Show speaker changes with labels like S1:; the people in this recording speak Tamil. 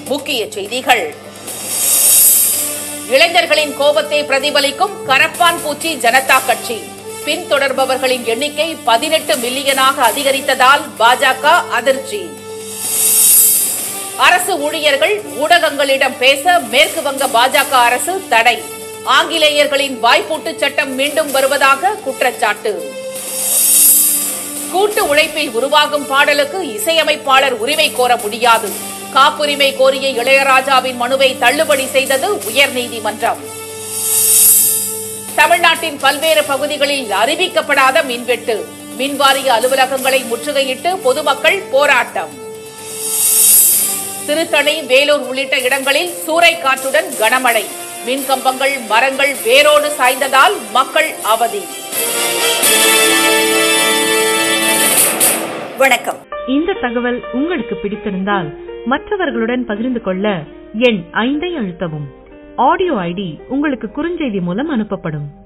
S1: முக்கிய செய்திகள் இளைஞர்களின் கோபத்தை பிரதிபலிக்கும் கரப்பான் பூச்சி ஜனதா கட்சி பின்தொடர்பவர்களின் எண்ணிக்கை பதினெட்டு மில்லியனாக அதிகரித்ததால் பாஜக அதிர்ச்சி அரசு ஊழியர்கள் ஊடகங்களிடம் பேச மேற்கு வங்க பாஜக அரசு தடை ஆங்கிலேயர்களின் வாய்ப்பூட்டு சட்டம் மீண்டும் வருவதாக குற்றச்சாட்டு கூட்டு உழைப்பில் உருவாகும் பாடலுக்கு இசையமைப்பாளர் உரிமை கோர முடியாது காப்புரிமை கோரிய இளையராஜாவின் மனுவை தள்ளுபடி செய்தது உயர்நீதிமன்றம் தமிழ்நாட்டின் பல்வேறு பகுதிகளில் அறிவிக்கப்படாத மின்வெட்டு மின்வாரிய அலுவலகங்களை முற்றுகையிட்டு பொதுமக்கள் போராட்டம் திருத்தணி வேலூர் உள்ளிட்ட இடங்களில் சூறைக்காற்றுடன் கனமழை மின்கம்பங்கள் மரங்கள் வேரோடு சாய்ந்ததால் மக்கள் அவதி
S2: வணக்கம்
S3: இந்த தகவல் உங்களுக்கு பிடித்திருந்தால் மற்றவர்களுடன் பகிர்ந்து கொள்ள எண் ஐந்தை அழுத்தவும் ஆடியோ ஐடி உங்களுக்கு குறுஞ்செய்தி மூலம் அனுப்பப்படும்